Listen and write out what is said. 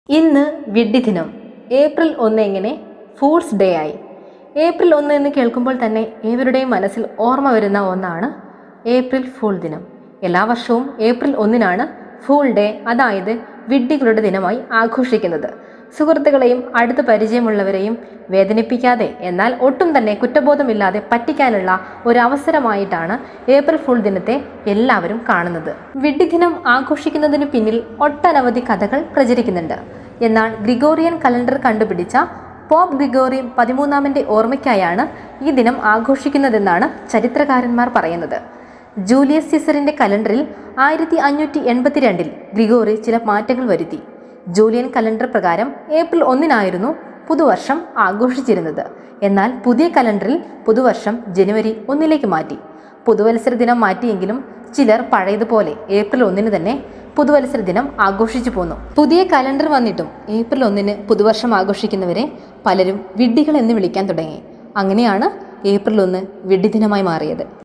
ഇന്ന് വിഡ്ഢി ദിനം ഏപ്രിൽ ഒന്ന് എങ്ങനെ ഫൂൾസ് ഡേ ആയി ഏപ്രിൽ ഒന്ന് എന്ന് കേൾക്കുമ്പോൾ തന്നെ ഏവരുടെയും മനസ്സിൽ ഓർമ്മ വരുന്ന ഒന്നാണ് ഏപ്രിൽ ഫൂൾ ദിനം എല്ലാ വർഷവും ഏപ്രിൽ ഒന്നിനാണ് ഫൂൾ ഡേ അതായത് വിഡ്ഢികളുടെ ദിനമായി ആഘോഷിക്കുന്നത് സുഹൃത്തുക്കളെയും അടുത്ത് പരിചയമുള്ളവരെയും വേദനിപ്പിക്കാതെ എന്നാൽ ഒട്ടും തന്നെ കുറ്റബോധമില്ലാതെ പറ്റിക്കാനുള്ള ഒരു അവസരമായിട്ടാണ് ഏപ്രിൽ ഫുൾ ദിനത്തെ എല്ലാവരും കാണുന്നത് വിഡ്ഢിദിനം ആഘോഷിക്കുന്നതിന് പിന്നിൽ ഒട്ടനവധി കഥകൾ പ്രചരിക്കുന്നുണ്ട് എന്നാൽ ഗ്രിഗോറിയൻ കലണ്ടർ കണ്ടുപിടിച്ച പോപ്പ് ഗ്രിഗോറി പതിമൂന്നാമന്റെ ഓർമ്മയ്ക്കായാണ് ഈ ദിനം ആഘോഷിക്കുന്നതെന്നാണ് ചരിത്രകാരന്മാർ പറയുന്നത് ജൂലിയസ് സീസറിന്റെ കലണ്ടറിൽ ആയിരത്തി അഞ്ഞൂറ്റി എൺപത്തിരണ്ടിൽ ഗ്രിഗോറി ചില മാറ്റങ്ങൾ വരുത്തി ജൂലിയൻ കലണ്ടർ പ്രകാരം ഏപ്രിൽ ഒന്നിനായിരുന്നു പുതുവർഷം ആഘോഷിച്ചിരുന്നത് എന്നാൽ പുതിയ കലണ്ടറിൽ പുതുവർഷം ജനുവരി ഒന്നിലേക്ക് മാറ്റി പുതുവത്സര ദിനം മാറ്റിയെങ്കിലും ചിലർ പഴയതുപോലെ ഏപ്രിൽ ഒന്നിന് തന്നെ പുതുവത്സര ദിനം ആഘോഷിച്ചു പോന്നു പുതിയ കലണ്ടർ വന്നിട്ടും ഏപ്രിൽ ഒന്നിന് പുതുവർഷം ആഘോഷിക്കുന്നവരെ പലരും വിഡ്ഢികൾ എന്ന് വിളിക്കാൻ തുടങ്ങി അങ്ങനെയാണ് ഏപ്രിൽ ഒന്ന് വിഡ്ഢി ദിനമായി മാറിയത്